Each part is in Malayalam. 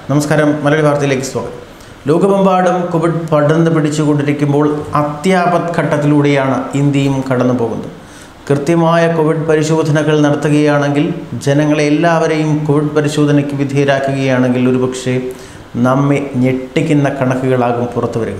നമസ്കാരം മലയാളി വാർത്തയിലേക്ക് സ്വാഗതം ലോകമെമ്പാടും കോവിഡ് പടർന്ന് പിടിച്ചുകൊണ്ടിരിക്കുമ്പോൾ അത്യാപത് ഘട്ടത്തിലൂടെയാണ് ഇന്ത്യയും കടന്നു പോകുന്നത് കൃത്യമായ കോവിഡ് പരിശോധനകൾ നടത്തുകയാണെങ്കിൽ ജനങ്ങളെ എല്ലാവരെയും കോവിഡ് പരിശോധനയ്ക്ക് വിധേയരാക്കുകയാണെങ്കിൽ ഒരുപക്ഷെ നമ്മെ ഞെട്ടിക്കുന്ന കണക്കുകളാകും പുറത്തു വരിക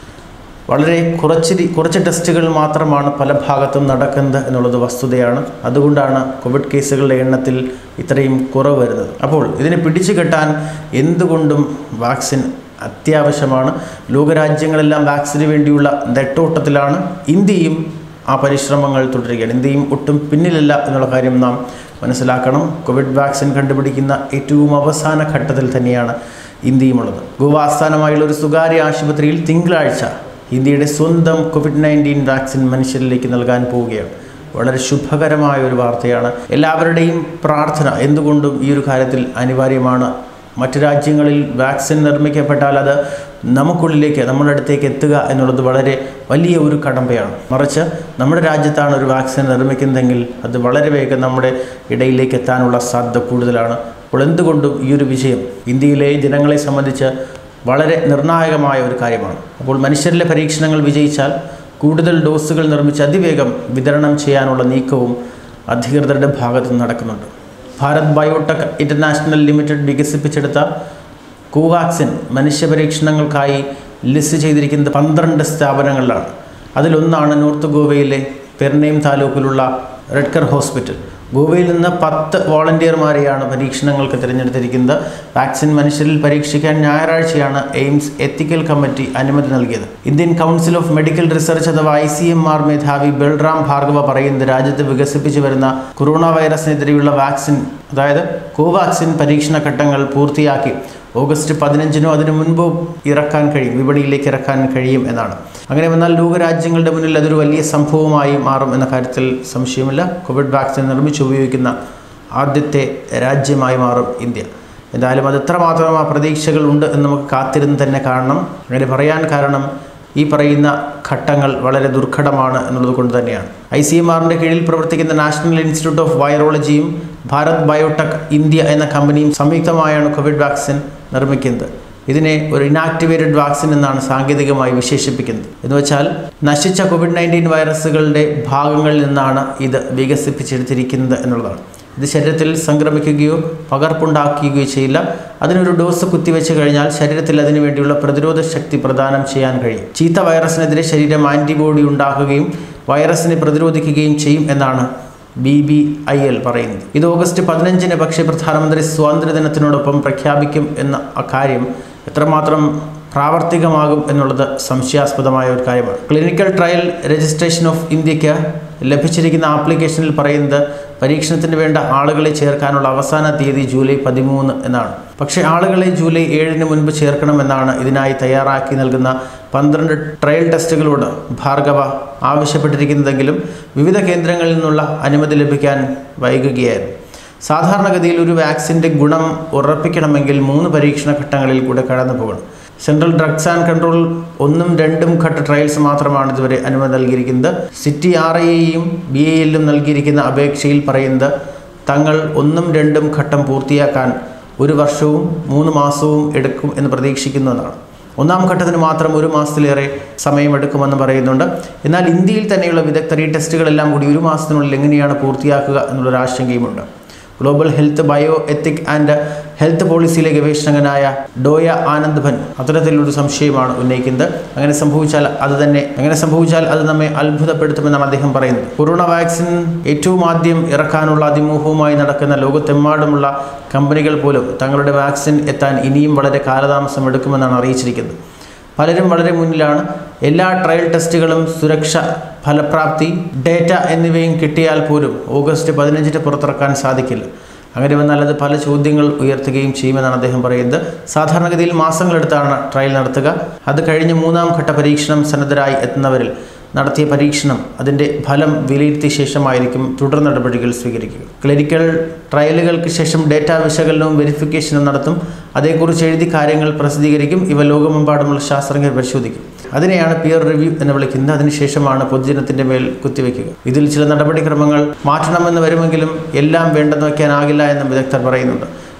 വളരെ കുറച്ച് രി- കുറച്ച് ടെസ്റ്റുകൾ മാത്രമാണ് പല ഭാഗത്തും നടക്കുന്നത് എന്നുള്ളത് വസ്തുതയാണ് അതുകൊണ്ടാണ് കോവിഡ് കേസുകളുടെ എണ്ണത്തിൽ ഇത്രയും കുറവ് വരുന്നത് അപ്പോൾ ഇതിനെ പിടിച്ചു കെട്ടാൻ എന്തുകൊണ്ടും വാക്സിൻ അത്യാവശ്യമാണ് ലോകരാജ്യങ്ങളെല്ലാം വാക്സിന് വേണ്ടിയുള്ള നെട്ടോട്ടത്തിലാണ് ഇന്ത്യയും ആ പരിശ്രമങ്ങൾ തുടരുകയാണ് ഇന്ത്യയും ഒട്ടും പിന്നിലല്ല എന്നുള്ള കാര്യം നാം മനസ്സിലാക്കണം കോവിഡ് വാക്സിൻ കണ്ടുപിടിക്കുന്ന ഏറ്റവും അവസാന ഘട്ടത്തിൽ തന്നെയാണ് ഇന്ത്യയുമുള്ളത് ഗോവ ആസ്ഥാനമായുള്ള ഒരു സ്വകാര്യ ആശുപത്രിയിൽ തിങ്കളാഴ്ച ഇന്ത്യയുടെ സ്വന്തം കോവിഡ് നയൻറ്റീൻ വാക്സിൻ മനുഷ്യരിലേക്ക് നൽകാൻ പോവുകയാണ് വളരെ ശുഭകരമായ ഒരു വാർത്തയാണ് എല്ലാവരുടെയും പ്രാർത്ഥന എന്തുകൊണ്ടും ഈ ഒരു കാര്യത്തിൽ അനിവാര്യമാണ് മറ്റു രാജ്യങ്ങളിൽ വാക്സിൻ നിർമ്മിക്കപ്പെട്ടാൽ അത് നമുക്കുള്ളിലേക്ക് നമ്മുടെ അടുത്തേക്ക് എത്തുക എന്നുള്ളത് വളരെ വലിയ ഒരു കടമ്പയാണ് മറിച്ച് നമ്മുടെ രാജ്യത്താണ് ഒരു വാക്സിൻ നിർമ്മിക്കുന്നതെങ്കിൽ അത് വളരെ വേഗം നമ്മുടെ ഇടയിലേക്ക് എത്താനുള്ള സാധ്യത കൂടുതലാണ് അപ്പോൾ എന്തുകൊണ്ടും ഈ ഒരു വിജയം ഇന്ത്യയിലെ ജനങ്ങളെ സംബന്ധിച്ച് വളരെ നിർണായകമായ ഒരു കാര്യമാണ് അപ്പോൾ മനുഷ്യരിലെ പരീക്ഷണങ്ങൾ വിജയിച്ചാൽ കൂടുതൽ ഡോസുകൾ നിർമ്മിച്ച് അതിവേഗം വിതരണം ചെയ്യാനുള്ള നീക്കവും അധികൃതരുടെ ഭാഗത്ത് നിന്ന് നടക്കുന്നുണ്ട് ഭാരത് ബയോടെക് ഇൻ്റർനാഷണൽ ലിമിറ്റഡ് വികസിപ്പിച്ചെടുത്ത കോവാക്സിൻ മനുഷ്യ പരീക്ഷണങ്ങൾക്കായി ലിസ്റ്റ് ചെയ്തിരിക്കുന്നത് പന്ത്രണ്ട് സ്ഥാപനങ്ങളിലാണ് അതിലൊന്നാണ് നോർത്ത് ഗോവയിലെ പെർനെയിം താലൂക്കിലുള്ള റെഡ്കർ ഹോസ്പിറ്റൽ ഗോവയിൽ നിന്ന് പത്ത് വോളണ്ടിയർമാരെയാണ് പരീക്ഷണങ്ങൾക്ക് തിരഞ്ഞെടുത്തിരിക്കുന്നത് വാക്സിൻ മനുഷ്യരിൽ പരീക്ഷിക്കാൻ ഞായറാഴ്ചയാണ് എയിംസ് എത്തിക്കൽ കമ്മിറ്റി അനുമതി നൽകിയത് Indian council of medical research അഥവാ ഐ സി എം ആർ മേധാവി ബൽറാം ഭാർഗവ പറയുന്നത് രാജ്യത്ത് വികസിപ്പിച്ചു വരുന്ന കൊറോണ വൈറസിനെതിരെയുള്ള വാക്സിൻ അതായത് കോവാക്സിൻ പരീക്ഷണ ഘട്ടങ്ങൾ പൂർത്തിയാക്കി ഓഗസ്റ്റ് പതിനഞ്ചിനോ അതിനു മുൻപോ ഇറക്കാൻ കഴിയും വിപണിയിലേക്ക് ഇറക്കാൻ കഴിയും എന്നാണ് അങ്ങനെ വന്നാൽ ലോകരാജ്യങ്ങളുടെ മുന്നിൽ അതൊരു വലിയ സംഭവമായി മാറും എന്ന കാര്യത്തിൽ സംശയമില്ല കോവിഡ് വാക്സിൻ നിർമ്മിച്ച് ഉപയോഗിക്കുന്ന ആദ്യത്തെ രാജ്യമായി മാറും ഇന്ത്യ എന്തായാലും അത് എത്രമാത്രം ആ പ്രതീക്ഷകളുണ്ട് എന്ന് നമുക്ക് കാത്തിരുന്ന് തന്നെ കാണണം അങ്ങനെ പറയാൻ കാരണം ഈ പറയുന്ന ഘട്ടങ്ങൾ വളരെ ദുർഘടമാണ് എന്നുള്ളത് കൊണ്ട് തന്നെയാണ് ഐ സി എം ആറിൻ്റെ കീഴിൽ പ്രവർത്തിക്കുന്ന നാഷണൽ ഇൻസ്റ്റിറ്റ്യൂട്ട് ഓഫ് വൈറോളജിയും ഭാരത് ബയോടെക് ഇന്ത്യ എന്ന കമ്പനിയും സംയുക്തമായാണ് കോവിഡ് വാക്സിൻ നിർമ്മിക്കുന്നത് ഇതിനെ ഒരു ഇനാക്ടിവേറ്റഡ് വാക്സിൻ എന്നാണ് സാങ്കേതികമായി വിശേഷിപ്പിക്കുന്നത് എന്ന് വെച്ചാൽ നശിച്ച കോവിഡ് നയൻറ്റീൻ വൈറസുകളുടെ ഭാഗങ്ങളിൽ നിന്നാണ് ഇത് വികസിപ്പിച്ചെടുത്തിരിക്കുന്നത് എന്നുള്ളതാണ് ഇത് ശരീരത്തിൽ സംക്രമിക്കുകയോ പകർപ്പുണ്ടാക്കുകയോ ചെയ്യില്ല അതിനൊരു ഡോസ് കുത്തിവെച്ച് കഴിഞ്ഞാൽ ശരീരത്തിൽ അതിനു വേണ്ടിയുള്ള പ്രതിരോധ ശക്തി പ്രദാനം ചെയ്യാൻ കഴിയും ചീത്ത വൈറസിനെതിരെ ശരീരം ആൻറ്റിബോഡി ഉണ്ടാക്കുകയും വൈറസിനെ പ്രതിരോധിക്കുകയും ചെയ്യും എന്നാണ് ബി ബി ഐ എൽ പറയുന്നത് ഇത് ഓഗസ്റ്റ് പതിനഞ്ചിന് പക്ഷേ പ്രധാനമന്ത്രി സ്വാതന്ത്ര്യദിനത്തിനോടൊപ്പം പ്രഖ്യാപിക്കും എന്ന ആ കാര്യം എത്രമാത്രം പ്രാവർത്തികമാകും എന്നുള്ളത് സംശയാസ്പദമായ ഒരു കാര്യമാണ് ക്ലിനിക്കൽ ട്രയൽ രജിസ്ട്രേഷൻ ഓഫ് ഇന്ത്യക്ക് ലഭിച്ചിരിക്കുന്ന ആപ്ലിക്കേഷനിൽ പറയുന്നത് പരീക്ഷണത്തിന് വേണ്ട ആളുകളെ ചേർക്കാനുള്ള അവസാന തീയതി ജൂലൈ പതിമൂന്ന് എന്നാണ് പക്ഷേ ആളുകളെ ജൂലൈ ഏഴിന് മുൻപ് ചേർക്കണമെന്നാണ് ഇതിനായി തയ്യാറാക്കി നൽകുന്ന പന്ത്രണ്ട് ട്രയൽ ടെസ്റ്റുകളോട് ഭാർഗവ ആവശ്യപ്പെട്ടിരിക്കുന്നതെങ്കിലും വിവിധ കേന്ദ്രങ്ങളിൽ നിന്നുള്ള അനുമതി ലഭിക്കാൻ വൈകുകയായിരുന്നു സാധാരണഗതിയിൽ ഒരു വാക്സിൻ്റെ ഗുണം ഉറപ്പിക്കണമെങ്കിൽ മൂന്ന് പരീക്ഷണ ഘട്ടങ്ങളിൽ കൂടെ കടന്നു പോകണം സെൻട്രൽ ഡ്രഗ്സ് ആൻഡ് കൺട്രോൾ ഒന്നും രണ്ടും ഘട്ട ട്രയൽസ് മാത്രമാണ് ഇതുവരെ അനുമതി നൽകിയിരിക്കുന്നത് സിറ്റി ആർ ഐയും ബി എ എല്ലും നൽകിയിരിക്കുന്ന അപേക്ഷയിൽ പറയുന്നത് തങ്ങൾ ഒന്നും രണ്ടും ഘട്ടം പൂർത്തിയാക്കാൻ ഒരു വർഷവും മൂന്ന് മാസവും എടുക്കും എന്ന് പ്രതീക്ഷിക്കുന്നു എന്നാണ് ഒന്നാം ഘട്ടത്തിന് മാത്രം ഒരു മാസത്തിലേറെ സമയമെടുക്കുമെന്ന് പറയുന്നുണ്ട് എന്നാൽ ഇന്ത്യയിൽ തന്നെയുള്ള വിദഗ്ധർ ഈ ടെസ്റ്റുകളെല്ലാം കൂടി ഒരു മാസത്തിനുള്ളിൽ എങ്ങനെയാണ് പൂർത്തിയാക്കുക എന്നുള്ളൊരു ആശങ്കയുമുണ്ട് global health bio ethic and health പോളിസിയിലെ ഗവേഷകനായ ഡോയ ആനന്ദ് ഭൻ അത്തരത്തിലൊരു സംശയമാണ് ഉന്നയിക്കുന്നത് അങ്ങനെ സംഭവിച്ചാൽ അത് തന്നെ അങ്ങനെ സംഭവിച്ചാൽ അത് നമ്മെ അത്ഭുതപ്പെടുത്തുമെന്നാണ് അദ്ദേഹം പറയുന്നത് കൊറോണ വാക്സിൻ ഏറ്റവും ആദ്യം ഇറക്കാനുള്ള അതിമോഹവുമായി നടക്കുന്ന ലോകത്തെമ്പാടുമുള്ള കമ്പനികൾ പോലും തങ്ങളുടെ വാക്സിൻ എത്താൻ ഇനിയും വളരെ കാലതാമസം എടുക്കുമെന്നാണ് അറിയിച്ചിരിക്കുന്നത് പലരും വളരെ മുന്നിലാണ് എല്ലാ ട്രയൽ ടെസ്റ്റുകളും സുരക്ഷ ഫലപ്രാപ്തി ഡേറ്റ എന്നിവയും കിട്ടിയാൽ പോലും ഓഗസ്റ്റ് പതിനഞ്ചിന് പുറത്തിറക്കാൻ സാധിക്കില്ല അങ്ങനെ വന്നാൽ അത് പല ചോദ്യങ്ങൾ ഉയർത്തുകയും ചെയ്യുമെന്നാണ് അദ്ദേഹം പറയുന്നത് സാധാരണഗതിയിൽ മാസങ്ങളെടുത്താണ് ട്രയൽ നടത്തുക അത് കഴിഞ്ഞ് മൂന്നാം ഘട്ട പരീക്ഷണം സന്നദ്ധരായി എത്തുന്നവരിൽ നടത്തിയ പരീക്ഷണം അതിൻ്റെ ഫലം വിലയിരുത്തിയ ശേഷമായിരിക്കും തുടർ നടപടികൾ സ്വീകരിക്കുക ക്ലിനിക്കൽ ട്രയലുകൾക്ക് ശേഷം ഡേറ്റ വിശകലനവും വെരിഫിക്കേഷനും നടത്തും അതേക്കുറിച്ച് എഴുതി കാര്യങ്ങൾ പ്രസിദ്ധീകരിക്കും ഇവ ലോകമെമ്പാടുമുള്ള ശാസ്ത്രജ്ഞർ പരിശോധിക്കും അതിനെയാണ് പിയർ റിവ്യൂ എന്ന് വിളിക്കുന്നത് അതിനുശേഷമാണ് പൊതുജനത്തിന്റെ മേൽ കുത്തിവെക്കുക ഇതിൽ ചില നടപടിക്രമങ്ങൾ മാറ്റണമെന്ന് വരുമെങ്കിലും എല്ലാം വേണ്ടെന്ന് വയ്ക്കാനാകില്ല എന്നും വിദഗ്ധർ പറയുന്നുണ്ട്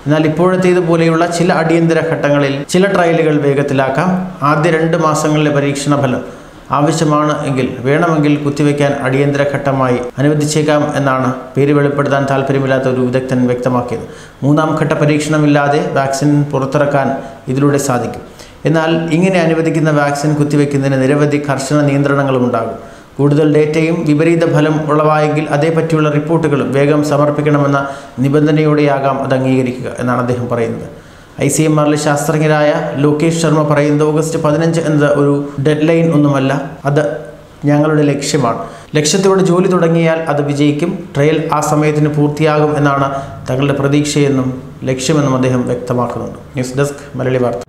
എന്നാൽ ഇപ്പോഴത്തേതുപോലെയുള്ള ചില അടിയന്തര ഘട്ടങ്ങളിൽ ചില ട്രയലുകൾ വേഗത്തിലാക്കാം ആദ്യ രണ്ട് മാസങ്ങളിലെ പരീക്ഷണ ഫലം ആവശ്യമാണ് എങ്കിൽ വേണമെങ്കിൽ കുത്തിവെക്കാൻ അടിയന്തര ഘട്ടമായി അനുവദിച്ചേക്കാം എന്നാണ് പേര് വെളിപ്പെടുത്താൻ താല്പര്യമില്ലാത്ത ഒരു വിദഗ്ധൻ വ്യക്തമാക്കിയത് മൂന്നാം ഘട്ട പരീക്ഷണമില്ലാതെ വാക്സിൻ പുറത്തിറക്കാൻ ഇതിലൂടെ സാധിക്കും എന്നാൽ ഇങ്ങനെ അനുവദിക്കുന്ന വാക്സിൻ കുത്തിവെക്കുന്നതിന് നിരവധി കർശന നിയന്ത്രണങ്ങളും ഉണ്ടാകും കൂടുതൽ ഡേറ്റയും വിപരീത ഫലം ഉളവായെങ്കിൽ അതേപറ്റിയുള്ള റിപ്പോർട്ടുകളും വേഗം സമർപ്പിക്കണമെന്ന നിബന്ധനയോടെയാകാം അത് അംഗീകരിക്കുക എന്നാണ് അദ്ദേഹം പറയുന്നത് ഐ സി എം ആറിലെ ശാസ്ത്രജ്ഞരായ ലോകേഷ് ശർമ്മ പറയുന്നത് ഓഗസ്റ്റ് പതിനഞ്ച് എന്നത് ഒരു ഡെഡ് ലൈൻ ഒന്നുമല്ല അത് ഞങ്ങളുടെ ലക്ഷ്യമാണ് ലക്ഷ്യത്തോടെ ജോലി തുടങ്ങിയാൽ അത് വിജയിക്കും ട്രയൽ ആ സമയത്തിന് പൂർത്തിയാകും എന്നാണ് തങ്ങളുടെ പ്രതീക്ഷയെന്നും ലക്ഷ്യമെന്നും അദ്ദേഹം വ്യക്തമാക്കുന്നുണ്ട് ന്യൂസ് ഡെസ്ക് മലയാളി വാർത്ത